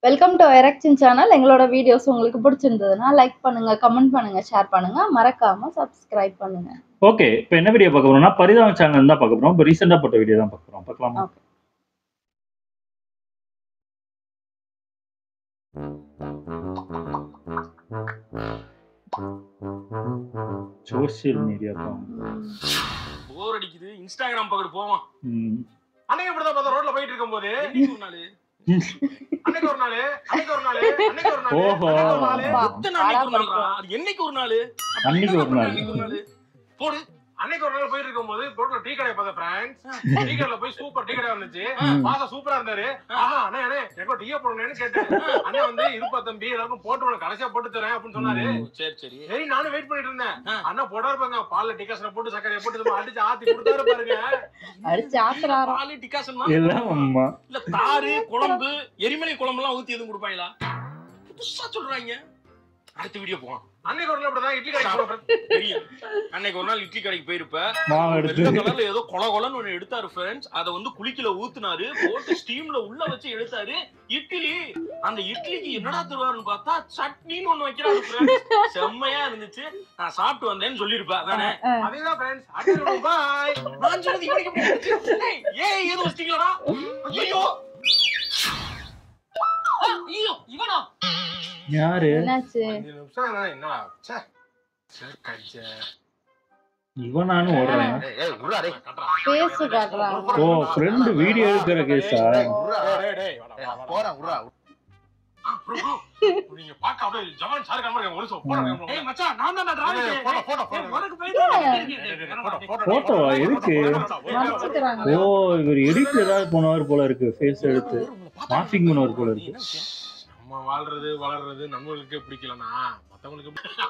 Welcome to எரக்ஷன் channel எங்களோட videos உங்களுக்கு பிடிச்சிருந்ததுன்னா லைக் பண்ணுங்க கமெண்ட் பண்ணுங்க ஷேர் பண்ணுங்க மறக்காம சப்ஸ்கிரைப் பண்ணுங்க ஓகே இப்போ என்ன வீடியோ பார்க்க போறோம்னா பரிதாபம் சேனல் தான் பார்க்க போறோம் இப்போ ரீசெண்டாக போட்ட வீடியோ தான் பார்க்க போறோம் பார்க்கலாமா Okay. சோசியல் மீடியா தான் போர் அடிக்குது இன்ஸ்டாகிராம் பக்கத்து போவோம் ம். அன்னைக்கு இப்படிதான் பார்த்தா ரோட்ல போயிட்டு இருக்கும்போது இன்னைக்கு ஒரு நாள் அன்னைக்கு ஒரு நாள் அன்னைக்கு ஒரு நாள் அன்னைக்கு ஒரு நாள் ஓஹோ. அன்னைக்கு ஒரு நாள் ஆமா. எத்தனை அன்னைக்கு ஒரு நாள்ரா? அது என்னைக்கு ஒரு நாள் அன்னைக்கு ஒரு நாள். அன்னைக்கு ஒரு நாள் போடு அன்னைக்கு ஒரு நாள் போயிட்டு இருக்கும்போது ரோட்ல டீ கடை பார்த்தேன் ஃப்ரெண்ட்ஸ் டீ கடையில போய் சூப்பர் டீ கடை வந்துச்சு ம். வாசம் சூப்பரா இருந்தாரு ஆஹா அண்ணே அண்ணே எனக்கு டீ போடணும்னு கேட்டேன் அண்ணே வந்து இருப்பா தம்பி எல்லாருக்கும் போட்டு உனக்கு கடைசியா போட்டு தரேன் அப்படின்னு சொன்னாரு ம். சரி சரி சரி நானும் வெயிட் பண்ணிட்டு இருந்தேன் அண்ணா போடா இருப்பாங்க பால்ல டிகாசனை போட்டு சக்கரையை போட்டு சும்மா அடிச்சு ஆத்தி கொடுத்தாரு பாருங்க அடிச்சு ஆத்துறாராம். பாலு டிகாசன் எல்லாம் அம்மா இல்ல தாறு குழம்பு எரிமலை குழம்பு எல்லாம் ஊத்தி எதுவும் கொடுப்பாங்களா புதுசா சொல்றாங்க அடுத்த வீடியோ போவோம் அன்னைக்கு ஒரு நாள் அப்படிதான் இட்லி கடைக்கு போறோம் தெரியும் அன்னைக்கு ஒரு நாள் இட்லி கடைக்கு போயிருப்ப மாவு வெள்ளை எடுத்து கலர்ல ஏதோ கொல கொலன்னு ஒண்ணு எடுத்தாரு ஃப்ரெண்ட்ஸ் அத வந்து குளிக்கல ஊத்துனாரு போட்டு ஸ்டீம்ல உள்ள வச்சு எடுத்தாரு இட்லி அந்த இட்லிக்கு என்னடா தருவாருன்னு பார்த்தா சட்னின்னு ஒண்ணு வைக்கிறாரு friends. செம்மையா இருந்துச்சு நான் சாப்பிட்டு வந்தேன்னு சொல்லிருப்பேன் அதானே ஆ. அதேதான் ஃப்ரெண்ட்ஸ் அடுத்த பாய் நான் சொன்னது இவனுக்கு எப்படி இருந்துச்சு? ஏய், ஏய் ஏதோ வச்சிட்டீங்களா ஐயோ ஆ, ஐயோ இவனா யாரு என்னாச்சு அஞ்சு நிமிஷம் ஆனா என்னடா ச்சே சரி, கடிச்சே. இவனானு ஓடுறேன் ஏய், ஏய், விட்றா, டேய், கட்டுறா. பேசு காட்டுறாங்க ஓ ஃப்ரெண்டு வீடியோ எடுக்கிற கேஸா டேய், டேய், டேய், வாடா, வாடா, வாடா. bro, bro, நீங்க பார்க்க அப்படியே ஜவான் சார் மாதிரி இருக்காங்க. ஒரு நிமிஷம், photo எடுங்க, bro. ஏய் மச்சான் நான் தான் ஏய், ஏய், photo, photo, photo ஏய், எடுங்க. உனக்கு போயிட்டு டேய், டேய், டேய், photo, photo, Photo வா? எதுக்கு? மறைச்சுக்கிறாங்க ஓ இவர் எடிட் ஏதாவது போனவர் போல இருக்கு ஃபேஸ் எடுத்து மாஃபிங் பண்ணுவார் போல இருக்கு நம்ம வாழ்றது வளர்றது நம்மளுக்கே பிடிக்கலனா மத்தவங்களுக்கு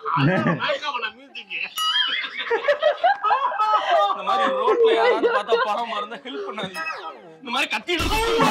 இந்த மாதிரி ரோட்ல யாராவது பார்த்தா பணம் இருந்தா ஹெல்ப் பண்ணாதீங்க இந்த மாதிரி கத்திட்டு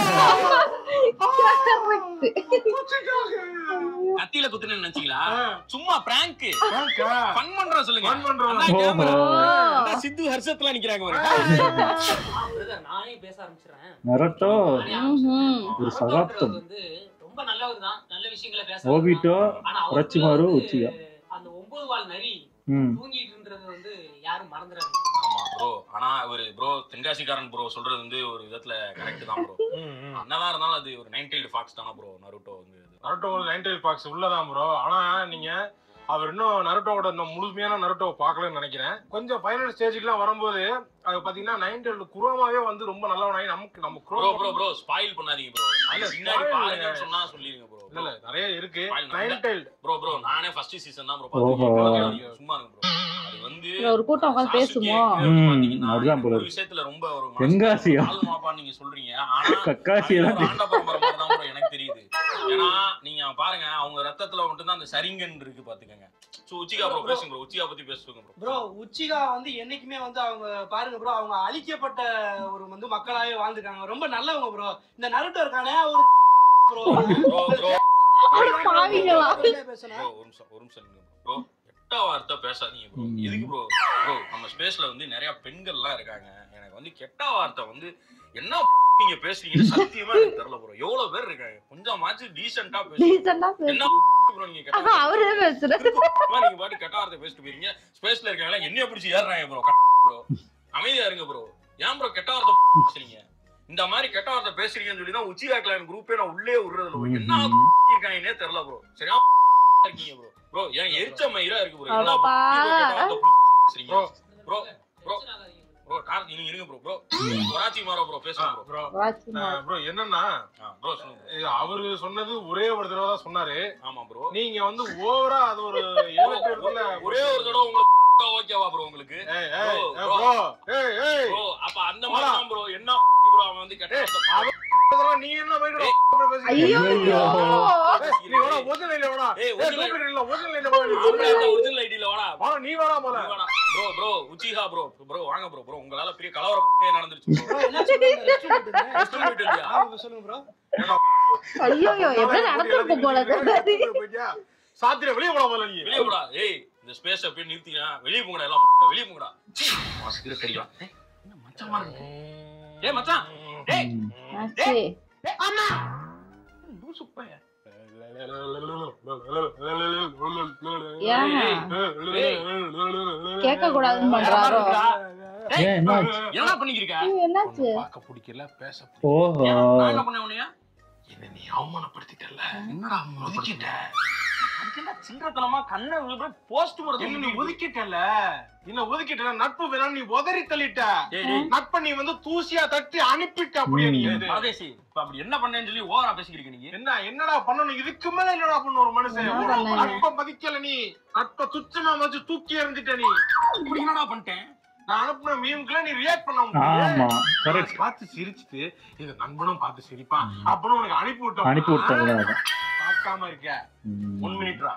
கத்தியில குத்துன்னு நினைச்சீங்களா சும்மா பிராங்க் ஃபன் பண்றோம் சொல்லுங்க Fun பண்றோம். அதான் camera. ஓ. அதான் சித்து ஹர்ஷத்துல நிக்கிறாங்க பாருங்க நானே பேச ஆரம்பிச்சிடுறேன் நரட்டோ ம்ஹும். ஒரு சகாப்தம். வந்து ரொம்ப நல்லவர் தான் நல்ல விஷயங்களை பேச ஓபிட்டோ ஆனா அவருக்குள்ள புரட்சிமாரு, வந்து உச்சிகா. அந்த ஒன்பது வால் நரி ம் தூங்கிட்டு இருந்தது வந்து யாரும் மறந்துடாது ஆமா ப்ரோ ஆனா ஒரு ப்ரோ தென்காசிக்காரன் ப்ரோ சொல்றது வந்து ஒரு விதத்துல கரெக்ட் தான் ப்ரோ என்னதான் இருந்தாலும் அது ஒரு நைன் டெய்ல் ஃபாக்ஸ் தானே ப்ரோ நருட்டோ வந்து நருட்டோ நைன் டெய்ல் ஃபாக்ஸ் உள்ளதான் ப்ரோ ஆனா நீங்க அவர் இன்னும் நருட்டோவோட இன்னும் முழுமையான நருட்டோவை பார்க்கலன்னு நினைக்கிறேன் கொஞ்சம் ஃபைனல் ஸ்டேஜுக்குலாம் வரும்போது அது பாத்தீங்கன்னா நைன் டெய்ல் குரோமாவே வந்து ரொம்ப நல்லவனாகி நமக்கு நம்ம குரோ ப்ரோ ப்ரோ ஸ்பாயில் பண்ணாதீங்க ப்ரோ இல்ல, பின்னாடி spoil பாருங்கன்னு சொன்னா சொல்லிருங்க ப்ரோ இல்ல இல்ல நிறைய இருக்கு Spoil நைன் பண்ணல. டெய்ல் ப்ரோ ப்ரோ நானே ஃபர்ஸ்ட் சீசன் தான் ப்ரோ ஓஹோ. பாத்துருக்கேன் சும்மா இருங்க ப்ரோ அது வந்து இதுல ஒரு கூட்டம் உட்காந்து பேசுமோ ம், பாத்தீங்கன்னா, அதுதான் போல ஒரு இருக்கு. விஷயத்துல ரொம்ப ஒரு தென்காசியா? ஆள் மாப்பா நீங்க சொல்றீங்க ஆனா கக்காசி அது எல்லாம் ஒரு ஆண்ட பரம்பரை மாதிரி தான் bro எனக்கு தெரியுது ஏன்னா நீங்க பாருங்க அவங்க ரத்தத்துல மட்டும்தான் அந்த சரிங்கன் இருக்கு பாத்துக்கங்க சோ உச்சிகா ப்ரோ பேசுங்க ப்ரோ உச்சிகா பத்தி பேசுங்க ப்ரோ ப்ரோ உச்சிகா வந்து என்னைக்குமே வந்து அவங்க பாருங்க ப்ரோ அவங்க அழிக்கப்பட்ட ஒரு வந்து மக்களாவே வாழ்ந்துருக்காங்க ரொம்ப நல்லவங்க ப்ரோ இந்த நருட்டோ இருக்கானே ஒரு ப்ரோ ப்ரோ ப்ரோ பாவிங்களா பேசணும் ப்ரோ ஒரு நிமிஷம் ஒரு நிமிஷம் ப்ரோ எட்டா வார்த்தை பேசாதீங்க ப்ரோ ம். எதுக்கு ப்ரோ ப்ரோ நம்ம ஸ்பேஸ்ல வந்து நிறைய பெண்கள்லாம் இருக்காங்க எனக்கு வந்து கெட்ட வார்த்தை வந்து என்ன நீங்க பேசுறீங்கன்னு சத்தியமா எனக்கு தெரியல ப்ரோ எவ்வளவு பேர் இருக்காங்க கொஞ்சமாச்சும் டீசென்ட்டா பேசுங்க டீசெண்டா பேசு என்ன ப்ரோ நீங்க கெட்ட ஆஹா, அவரே பேசுறாரு சும்மா நீங்க பாட்டு கெட்ட வார்த்தை பேசிட்டு போயிருங்க ஸ்பேஸ்ல இருக்காங்க என்னைய பிடிச்சி ஏறுறாங்க ப்ரோ ப்ரோ அமைதியா இருங்க ப்ரோ ஏன் ப்ரோ கெட்ட வார்த்தை பேசுறீங்க இந்த மாதிரி கெட்ட வார்த்தை பேசுறீங்கன்னு சொல்லி தான் உச்சி கிளான் குரூப்பே நான் உள்ளே விடுறதுல bro. என்ன ம். இருக்காங்கன்னே தெரியல ப்ரோ சரியா இருக்கீங்க ப்ரோ ப்ரோ ஏன் எரிச்ச மயிரா இருக்கு ப்ரோ என்ன அப்பா. Bro bro bro bro Karthi நீங்க இருங்க bro bro Orochimaru bro பேசுங்க ப்ரோ ப்ரோ வாட்ச்மா. ப்ரோ என்னன்னா ப்ரோ சொல்லுங்க இது அவரு சொன்னது ஒரே ஒரு தடவை தான் சொன்னாரு ஆமா ப்ரோ நீங்க வந்து ஓவரா அது ஒரு ஏழு எட்டு இடத்துல ஒரே ஒரு தடவை உங்களுக்கு ஓகேவா ப்ரோ உங்களுக்கு ஏய் ஏய் Bro, ப்ரோ ஏய் ஏய் ப்ரோ அப்ப அந்த மாதிரி தான் ப்ரோ என்ன ப்ரோ அவன் வந்து கெட்ட வார்த்தை அதெல்லாம் நீ என்ன மாதிரி ஐயோ ஐயோ. நீ வாடா ஒரிஜினல் இல்ல வாடா ஏய், ஏய் original டூப்ளிகேட் இல்ல ஒரிஜினல் இல்ல ஆம்பளை வாடா அந்த ஒரிஜினல் ஐடில வாடா வாடா நீ வாடா போல bro bro Uchiha bro bro வாங்க ப்ரோ ப்ரோ உங்களால பெரிய கலவரம் நடந்துருச்சு ப்ரோ ப்ரோ என்ன சொல்லுங்க சொல்லுங்க ப்ரோ ஐயோ எப்படி நடந்திருக்கு போல தெரியாது. போயிட்டியா சாத்திர வெளிய போடா போல நீ வெளிய போடா ஏய் இந்த ஸ்பேஸ் அப்படியே நிறுத்தினா வெளிய போங்கடா எல்லாம் வெளிய போங்கடா வாசிக்கிற கடியா என்ன மச்சான் இருக்கு ஏய் மச்சான் ஏய் ம். ஆச்சு. அண்ணா லூசு பையன் கேட்க கூடாதுன்னு பண்றாரோ ஏன் என்ன ஆச்சு? என்ன பண்ணிக்கிருக்க ஐயோ, என்னாச்சு பார்க்க பிடிக்கல பேச ஓஹோ நான் என்ன பண்ணேன் உன்னைய என்ன நீ அவமானப்படுத்திட்டல என்னடா ஒதுக்கிட்ட அதுக்கு என்ன சில்லறத்தனமா கண்ணை போஸ்ட் என்ன நீ ஒதுக்கிட்டல என்ன ஒதுக்கிட்டல நட்பு வேணாம் நீ உதறி தள்ளிட்ட டேய், டேய். நட்பை நீ வந்து தூசியா தட்டி அனுப்பிட்ட அப்படியே நீ ம். இது. பரதேசி இப்ப அப்படி என்ன பண்ணேன்னு சொல்லி ஓவரா பேசிக்கிறீங்க நீங்க என்ன என்னடா பண்ணணும் இதுக்கு மேல என்னடா பண்ண ஒரு மனுஷன் என்ன பண்ணாங்க? நட்பை மதிக்கல நீ நட்பை துச்சமா மதிச்சு தூக்கி எறிஞ்சிட்ட நீ இப்படி என்னடா பண்ணிட்டேன் நான் அனுப்புன மீமுக்குலாம் நீ ரியாக்ட் பண்ண ஆமா முடியாது கரெக்ட் பார்த்து சிரிச்சுட்டு எங்க நண்பனும் பார்த்து சிரிப்பான் அப்புறம் உனக்கு அனுப்பி விட்டோம் அனுப்பி விட்டாங்க பார்க்காம இருக்க ஒன் மினிட்ரா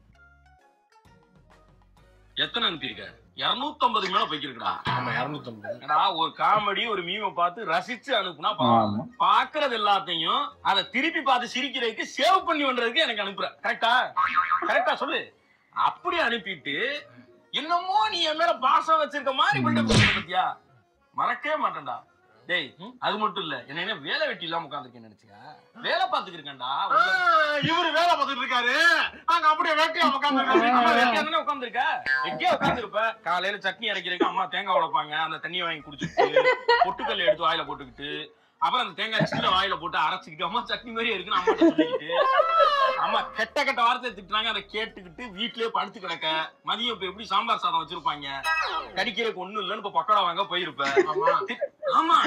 எத்தனை அனுப்பியிருக்க இருநூத்தம்பது மேல போய்க்கிருக்கடா ஆமா இருநூத்தி ஐம்பது ஏடா ஒரு காமெடி ஒரு மீமை பார்த்து ரசிச்சு அனுப்புனா ஆமா பரவாயில்ல. பாக்குறது எல்லாத்தையும் அதை திருப்பி பார்த்து சிரிக்கிறதுக்கு சேவ் பண்ணி பண்றதுக்கு எனக்கு அனுப்புற கரெக்டா கரெக்டா சொல்லு அப்படி அனுப்பிட்டு என்னமோ நீ என் மேல பாசம் வச்சிருக்க மாதிரி பில்டப் பண்ண பத்தியா மறக்கவே மாட்டேன்டா டேய் அது மட்டும் இல்ல என்ன என்ன வேலை வெட்டி இல்லாம உட்காந்துருக்கேன்னு நினைச்சியா வேலை பார்த்துட்டு இருக்கேன்டா ஆ, இவரு வேலை பார்த்துட்டு இருக்காரு நாங்க அப்படியே வேட்டையா உட்காந்து உட்காந்துருக்க எங்கேயோ உட்காந்துருப்ப காலையில சட்னி அரைக்கிறதுக்கு அம்மா தேங்காய் உடைப்பாங்க அந்த தண்ணியை வாங்கி குடிச்சிட்டு பொட்டுக்கல்ல எடுத்து வாயில போட்டுக்கிட்டு அப்புறம் அந்த தேங்காய் சின்ன வாயில போட்டு அரைச்சிக்கிட்டு அம்மா சட்னி மாதிரி இருக்குன்னு அம்மா சொல்லிக்கிட்டு அம்மா கெட்ட கெட்ட வார்த்தை திட்டுறாங்க அதை கேட்டுக்கிட்டு வீட்லயே படுத்து கிடக்க மதியம் இப்ப எப்படி சாம்பார் சாதம் வச்சிருப்பாங்க கடிக்கிறதுக்கு ஒண்ணும் இல்லைன்னு இப்ப பக்கோடா வாங்க போயிருப்ப ஆமா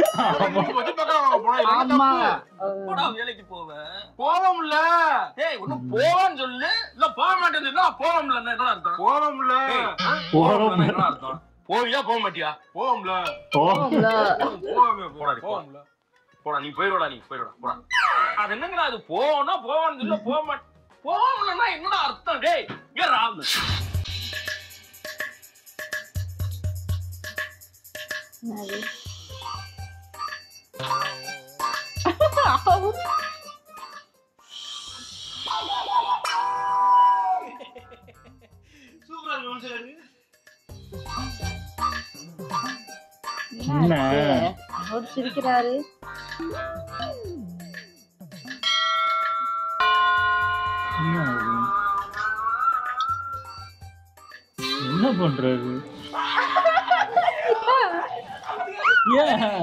ஆமா எப்படா வேலைக்கு போவ போவோம்ல ஏய் ஒண்ணு போவான்னு சொல்லு இல்ல போக மாட்டேன்னு சொன்னா போவோம்ல என்ன அர்த்தம் போவோம்ல போவோம்ல என்ன அர்த்தம் போவியா போக மாட்டியா போவோம்ல போகும்ல. போவோமே போடா, நீ போ. போவோம்ல போடா நீ போயிடுடா நீ போயிடுடா போடா அது என்னங்கடா அது போனா போவான்னு சொல்ல போக மாட்டேன் போகலன்னா என்னடா அர்த்தம் டேய் இங்க ராம் என்னது? அவரு- சூப்பரா யோசிச்சாரு என்னாச்சு? அவரு சிரிக்கிறாரு என்ன இது? என்ன பண்றாரு ஏன்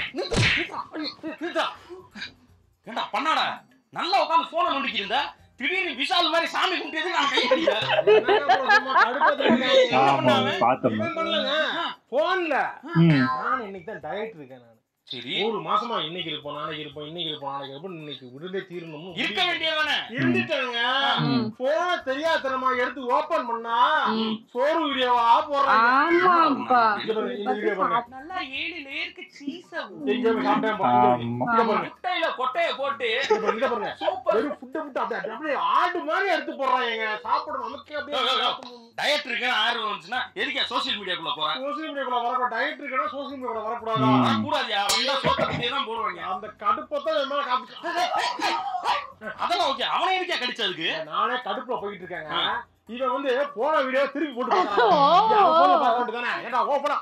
ஏண்டா பண்ணாடா நல்லா உட்காந்து போன நோண்டிக்கிட்டு திடீர்னு விஷால் மாதிரி சாமி கும்பிட்டு நான் கை அடிக்கிறேன் ஆமா பார்த்தோம் இவன் பண்ணலங்க போன்ல ம் நான் இன்னைக்கு தான் டயட் இருக்கேன் நான் சரி ஒரு மாசமா இன்னைக்கு இருப்போம் நாளைக்கு இருப்போம் இன்னைக்கு இருப்போம் நாளைக்கு இருப்போம் இன்னைக்கு விடுதே தீரணும்னு இருக்க வேண்டியதானே இருந்துட்டாங்க ம். போன தெரியாதனமா எடுத்து ஓபன் பண்ணா ம். சோறு வீடியோவா போடுறாங்க ஆமாப்பா இங்க பாருங்க, இந்த வீடியோ பாருங்க நல்லா ஏழு லேயருக்கு சீஸ இங்க பாருங்க, சாப்பிட்டேன் பாருங்க. ஆமா இங்க பாருங்க, முட்டையில கொட்டைய போட்டு இங்க பாருங்க, இங்க பாருங்க. சூப்பர் வெறும் ஃபுட்டை மட்டும் அப்படியே அப்படியே அப்படியே ஆடு மாதிரி எடுத்து போடுறாங்க சாப்பிட நமக்கே யோ, யோ, யோ. அப்படியே டயட் இருக்குன்னு ஆர்வம் வந்துச்சுன்னா எதுக்கே சோசியல் மீடியாக்குள்ள போறேன் சோசியல் மீடியாக்குள்ள வரக்கூடாது டயட் இருக்குன்னா சோசியல் மீடியாக்குள்ள வரக்கூடாதா ம். கூடாதியா வந்தா சோத்த பத்தியே தான் போடுவாங்க அந்த கடுப்பை தான் என் மேல காமிச்சு அதெல்லாம் ஓகே அவனை இருக்கே கடிச்சதுக்கு நானே கடுப்புல போயிட்டு இருக்கேங்க ஆ. இவன் வந்து போன வீடியோ திருப்பி போட்டு ஓ. பார்க்கறான் தானே ஏண்டா ஓப்பனா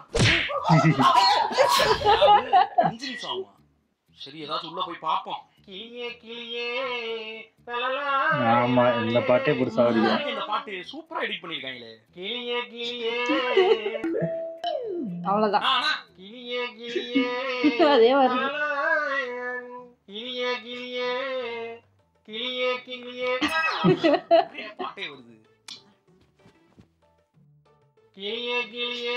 அஞ்சு நிமிஷம் ஆகுமா சரி ஏதாச்சும் உள்ள போய் பாப்போம் கிளியே கிளியே தலலா. ஆமா இந்த பாட்டே புதுசா வருது இந்த பாட்டு சூப்பரா எடிட் பண்ணிருக்காங்களே கிளியே கிளியே அவ்வளவுதான் ஆனா கிளியே கிளியே அதே வருது தலலா. கிளியே கிளியே கிளியே கிளியே ஒரே பாட்டே வருது கிளியே கிளியே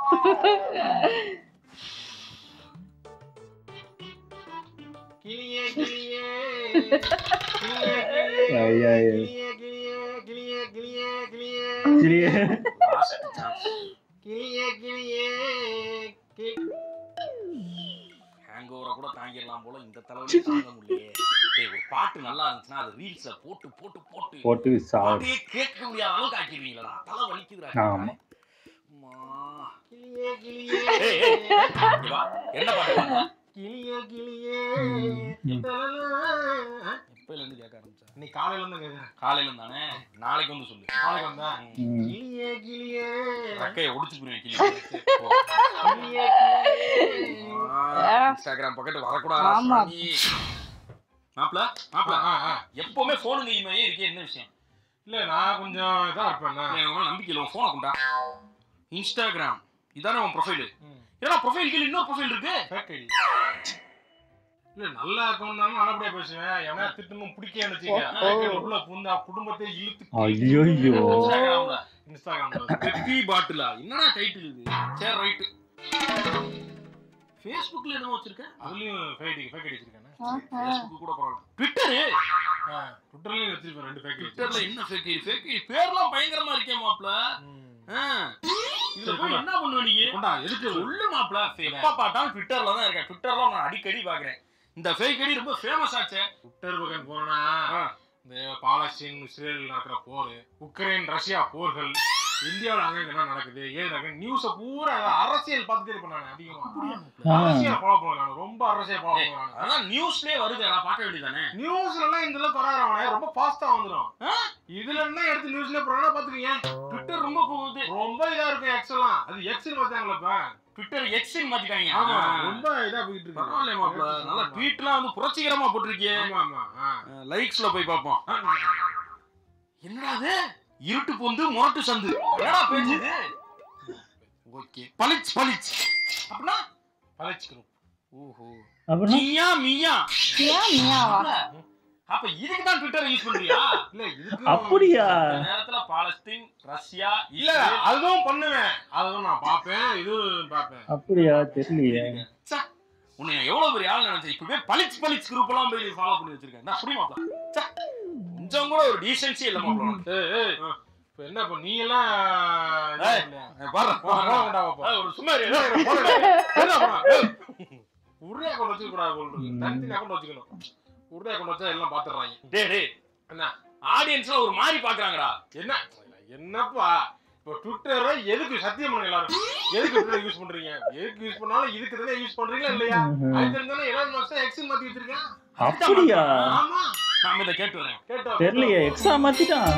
கிளியே கிளியே கிளியே கிளியே ஐயா, ஐயா. கிளியே கிளியே கிளியே கிளியே கிளியே சரியே Last chance. கிளியே கிளியே கி- hangover-அ கூட தாங்கிடலாம் போல இந்த தலைவலி தாங்க முடியலையே டேய், ஒரு பாட்டு நல்லா இருந்துச்சுன்னா அது ரீல்ஸ்ல போட்டு போட்டு போட்டு போட்டு சாவு பாட்டையே கேட்க முடியாத அளவுக்கு ஆக்கிடுவீங்களா தலை வலிக்குதுடா ஆமா. அம்மா. கிளியே கிளியே ஏய், ஏய், இங்க வா. என்ன பாட்டு பாடுற? கிளியே கிளியே ம். தலலா. எப்பையில இருந்து கேட்க ஆரம்பிச்சா இன்னைக்கு காலையில இருந்து கேக்குறேன் காலையில இருந்தானே நாளைக்கு வந்து சொல்லு நாளைக்கு வந்தா ம். ம். கிளியே கிளியே ரக்கையை ஒடிச்சு போயிருவேன் கிளி போ. கிளியே கிளியே ஆ, இன்ஸ்டாகிராம் பக்கத்து வரக்கூடாது ஆமா. சாமி. மாப்ள மாப்ள ஆ, ஆ. எப்பவுமே போனுங்க இமையே இருக்கே என்ன விஷயம் இல்ல நான் கொஞ்சம் இதா இருப்பேன் எனக்கு மேல நம்பிக்கை இல்லை உன் போனை கொண்டா இன்ஸ்டாகிராம் இதானே உன் ப்ரொஃபைல் ஏன்னா ப்ரொஃபைல் கீழ இன்னொரு ப்ரொஃபைல் இருக்கு ஃபேக் ஐடி இல்ல நல்ல அக்கௌண்ட் தான் நல்லபடியா பேசுவேன் எவனா திட்டமும் பிடிக்க வச்சுக்க உள்ள புந்தா குடும்பத்தை இழுத்து ஐயோ இன்ஸ்டாகிராம்ல இன்ஸ்டாகிராம்ல பெப்பி பாட்டிலா என்னடா டைட்டில் இது சரி ரைட் ஃபேஸ்புக்ல என்னமோ வச்சிருக்க அதுலயும் ஃபேக் ஐடி ஃபேக் ஐடி வச்சிருக்கேன் ஃபேஸ்புக் கூட பரவாயில்ல ட்விட்டரு ட்விட்டர்லயும் வச்சிருப்பேன் ரெண்டு ஃபேக் ஐடி ட்விட்டர்ல என்ன ஃபேக் ஐடி ஃபேக் ஐடி பேர்லாம் பயங்கரமா இருக்கே மாப்ள ஆ. இதுல போய் என்ன பண்ணுவ நீ கொண்டா எதுக்கு சொல்லு மாப்ள எப்ப பார்த்தாலும் ட்விட்டர்ல தான் இருக்கேன் ட்விட்டர்ல நான் அடிக்கடி பாக்குறேன் இந்த ஃபேக் ஐடி ரொம்ப ஃபேமஸ் ஆச்சே ட்விட்டர் பக்கம் போனா ஆ. இந்த பாலஸ்தீன் இஸ்ரேல் நடக்கிற போர் உக்ரைன் ரஷ்யா போர்கள் இந்தியாவில் அங்க என்ன நடக்குது ஏன் நடக்குது நியூஸ பூரா அரசியல் பார்த்துட்டே இருப்பேன் நான் அதிகமா அரசியல் ஃபாலோ பண்ணுவேன் நான் ரொம்ப அரசியல் ஃபாலோ ஏய், பண்ணுவேன் அதான் நியூஸ்லயே வருது நான் பார்க்க வேண்டியதானே நியூஸ்ல எல்லாம் இந்த அளவுக்கு வராது அவனே ரொம்ப ஃபாஸ்டா வந்துடும் ஆ? இதுல என்ன எடுத்து நியூஸ்ல போறானா பாத்துக்கீங்க ட்விட்டர் ரொம்ப போகுது ரொம்ப இதா இருக்கும் எக்ஸ் எல்லாம் அது எக்ஸ் பார்த்தாங்களா இப்ப ட்விட்டர் எக்ஸின் மாத்திட்டாங்க ஆமா ஆ. ரொம்ப இதா போயிட்டு இருக்கு பரவாயில்ல மாப்ள நல்லா ட்வீட்லாம் வந்து புரட்சிகரமா போட்டிருக்கியே ஆமா ஆமா ஆ. லைக்ஸ்ல போய் பார்ப்போம் என்னடா அது இருட்டு பொந்து முரட்டு சந்து என்னடா பேச்சு இது ஓகே பளிச் பளிச் அப்படின்னா பழச்சு group. ஓஹோ அப்புறம் மியா மியா ஏன் மியாவா அப்ப இதுக்கு தான் ட்விட்டர் யூஸ் பண்றியா இல்ல இதுக்கு அப்படியா இந்த நேரத்துல பாலஸ்தீன் ரஷ்யா இல்ல இஸ்ரேல். அதுவும் பண்ணுவேன் அதுவும் நான் பாப்பேன் இதுவும் பாப்பேன் அப்படியா தெரியலையே ச்சே, உன்னை எவ்வளவு பெரிய ஆள் நினைச்சேன் இப்பவே பளிச் பளிச் குரூப் எல்லாம் போய் ஃபாலோ பண்ணி வச்சிருக்கேன் நான் புரிய மாப்ள ச்சே, கொஞ்சம் கூட ஒரு டீசென்சி இல்ல மாப்ள உனக்கு. ஏய், ஏய், இப்ப என்ன இப்ப நீ எல்லாம் இது ஏய். இல்லையா? பாரு போ, போ, கொண்டா வா, போ. ஏய், ஒரு சும்மா இரு. ஏய், போடா, என்ன பண்ணா? ஏய். ஒரே அக்கௌண்ட் வச்சுக்க கூடாது போல இருக்கு தனித்தனி அக்கௌண்ட் வச்சுக்கணும் ஒரே அக்கௌண்ட் வச்சா எல்லாம் பாத்துறாங்க டேய் டேய் என்ன ஆடியன்ஸ்ல ஒரு மாதிரி பாக்குறாங்கடா என்ன என்னப்பா இப்போ ட்விட்டரை எதுக்கு சத்தியம் பண்ணுங்க எல்லாரும் எதுக்கு ட்விட்டர் யூஸ் பண்றீங்க எதுக்கு யூஸ் பண்ணாலும் இதுக்கு தானே யூஸ் பண்றீங்களா இல்லையா அது தெரிஞ்சானே எலான் மாஸ்க் எக்ஸில் மாத்தி வச்சிருக்கேன் அப்படியா ஆமா நாம இதை கேட்டு வரேன் கேட்டோம் தெரியலையே எக்ஸா மாத்திட்டான்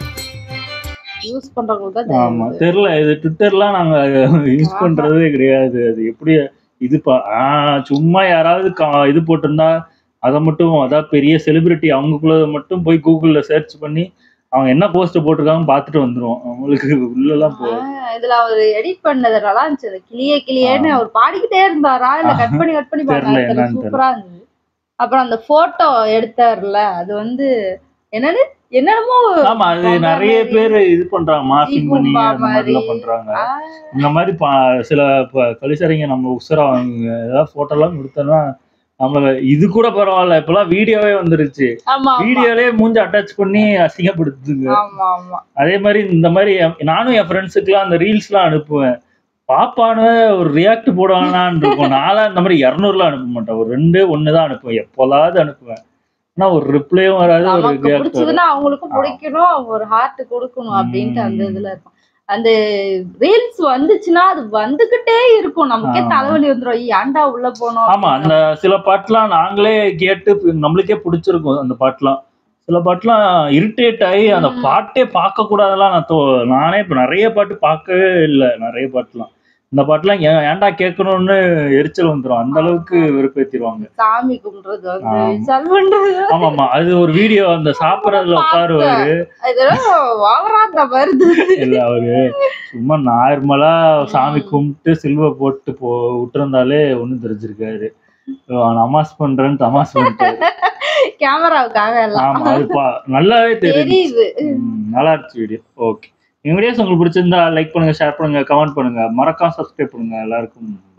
யூஸ் பண்றவங்களுக்கு தான் ஆமா தெரியும் தெரியல இது ட்விட்டர்லாம் நாங்க யூஸ் பண்றதே கிடையாது அது எப்படி இது பா- ஆ, சும்மா யாராவது கா- இது போட்டிருந்தா அதை மட்டும் அதான் பெரிய செலிபிரிட்டி அவங்களுக்குள்ள மட்டும் போய் கூகுள்ல சர்ச் பண்ணி அவங்க என்ன போஸ்ட் போட்டிருக்காங்க பார்த்துட்டு வந்துருவோம் அவங்களுக்கு உள்ளெல்லாம் போ ஆஹ் இதுல அவர் எடிட் பண்ணது நல்லா இருந்துச்சு அது கிளியே கிளியேன்னு அவர் பாடிக்கிட்டே இருந்தாரா இல்ல கட் பண்ணி கட் பண்ணி தெரியல, பாருங்க என்னன்னு சூப்பரா இருந்தது அப்புறம் அந்த போட்டோ எடுத்தார்ல அது வந்து என்னன்னு என்னென்னமோ ஆமா அது பொம்மை நிறைய மாதிரி. பேர் இது பண்றாங்க மார்க்கிங் பண்ணி பூம்பா அந்த மாதிரிலாம் மாதிரி. பண்றாங்க ஆஹ் இந்த மாதிரி பா- சில ப- கலிசரிங்க நம்ம உசுரா அவங்க ஏதாவது போட்டோ எல்லாம் கொடுத்தோம்னா நம்ம இது கூட பரவாயில்ல இப்பெல்லாம் வீடியோவே வந்துருச்சு ஆமா ஆமா வீடியோலயே மூஞ்சி அட்டாச் பண்ணி அசிங்கப்படுத்துங்க ஆமா ஆமா அதே மாதிரி இந்த மாதிரி என்- நானும் என் ஃப்ரெண்ட்ஸுக்குலாம் அந்த ரீல்ஸ்லாம் அனுப்புவேன் பாப்பானு ஒரு ரியாக்ட் போடுவாங்களான்னு இருக்கும் நான்லாம் இந்த மாதிரி இரநூறுலாம் அனுப்ப மாட்டேன் ஒரு ரெண்டு ஒன்று தான் அனுப்புவேன் எப்போலாவது அனுப்புவேன் ஆனா ஒரு ரிப்ளையும் வராது ஒரு நமக்கு ரியாக்ட் வராது பிடிச்சதுன்னா அவங்களுக்கும் பிடிக்கணும் ஒரு ஹார்ட் கொடுக்கணும் அப்படின்ட்டு அந்த இதுல இருக்கும் அந்த ரீல்ஸ் வந்துச்சுன்னா அது வந்துகிட்டே இருக்கும் நமக்கே ஆமா. தலைவலி வந்துரும் ஐய, ஏன்டா உள்ள போனோம் ஆமா அந்த சில பாட்டுலாம் நாங்களே கேட்டு நம்மளுக்கே பிடிச்சிருக்கும் அந்த பாட்டுலாம் சில பாட்டுலாம் இரிட்டேட் ஆகி அந்த ம். பாட்டே பார்க்க கூடாதெல்லாம் நான் தோ நானே இப்ப நிறைய பாட்டு பார்க்கவே இல்லை நிறைய பாட்டுலாம் இந்த பாட்டுலாம் ஏன் ஏன்டா கேட்கணும்னு எரிச்சல் வந்துரும் அந்த அளவுக்கு வெறுப்பேத்திடுவாங்க சாமி கும்பிடுறது வந்து ஆமா. சல் பண்றது ஆமா ஆமா அது ஒரு வீடியோ அந்த சாப்பிடறதுல உட்காருவாரு இதெல்லாம் ஓவரா இந்த வருது இல்ல அவரு சும்மா நார்மலா சாமி கும்பிட்டு சில்வ போட்டு போ விட்டுருந்தாலே ஒண்ணும் தெரிஞ்சிருக்காரு நமாஸ் பண்றேன்னு தமாஸ் பண்ணிட்டாரு கேமராவுக்காக எல்லாம் ஆமா அது பா- நல்லாவே தெரியுது தெரியுது ம், நல்லா இருந்துச்சு வீடியோ ஓகே எங்க வீடியோஸ் உங்களுக்கு பிடிச்சிருந்தா லைக் பண்ணுங்க ஷேர் பண்ணுங்க கமெண்ட் பண்ணுங்க மறக்காம சப்ஸ்கிரைப் பண்ணுங்க எல்லாருக்கும்